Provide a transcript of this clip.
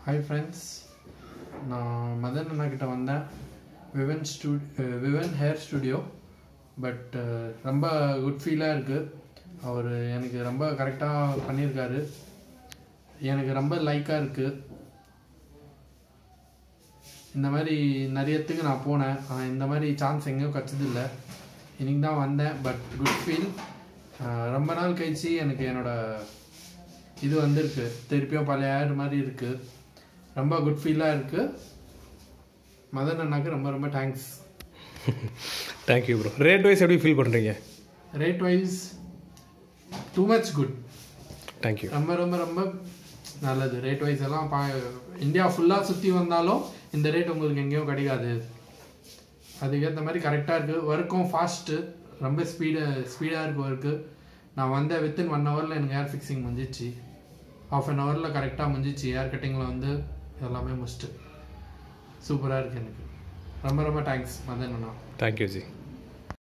hi friends நான் மதன் அண்ணா கிட்ட வந்தேன் விவன் ஸ்டூ விவன் ஹேர் ஸ்டுடியோ பட் ரொம்ப குட் ஃபீலாக இருக்குது அவர் எனக்கு ரொம்ப கரெக்டாக பண்ணியிருக்காரு எனக்கு ரொம்ப லைக்காக இருக்குது இந்த மாதிரி நிறையத்துக்கு நான் போனேன் ஆனால் இந்த மாதிரி சான்ஸ் எங்கேயும் கிடச்சதில்ல இன்னைக்கு தான் வந்தேன் பட் குட் ஃபீல் ரொம்ப நாள் கழிச்சு எனக்கு என்னோட இது வந்திருக்கு திருப்பியும் பழைய ஆட் மாதிரி இருக்குது ரொம்ப குட் ஃபீலாக இருக்குது மதன் அண்ணாக்கு ரொம்ப ரொம்ப thanks thank you bro rate wise எப்படி ஃபீல் பண்ணுறீங்க rate wise too much good thank you ரொம்ப ரொம்ப ரொம்ப நல்லது ரேட் வைஸ் எல்லாம் பா இந்தியா ஃபுல்லாக சுற்றி வந்தாலும் இந்த ரேட் உங்களுக்கு எங்கேயும் கிடைக்காது அதுக்கேற்ற மாதிரி கரெக்டாக இருக்குது ஒர்க்கும் ஃபாஸ்ட்டு ரொம்ப ஸ்பீடு ஸ்பீடாக இருக்குது ஒர்க்கு நான் வந்த வித்தின் ஒன் ஹவரில் எனக்கு ஹேர் ஃபிக்ஸிங் முடிஞ்சிச்சு ஆஃப் அன் ஹவரில் கரெக்டாக முடிஞ்சிச்சு ஹேர் கட்டிங்கில் வந்து எல்லாமே முடிச்சிட்டு சூப்பராக இருக்குது எனக்கு ரொம்ப ரொம்ப தேங்க்ஸ் மதன் அண்ணா தேங்க்யூ ஜி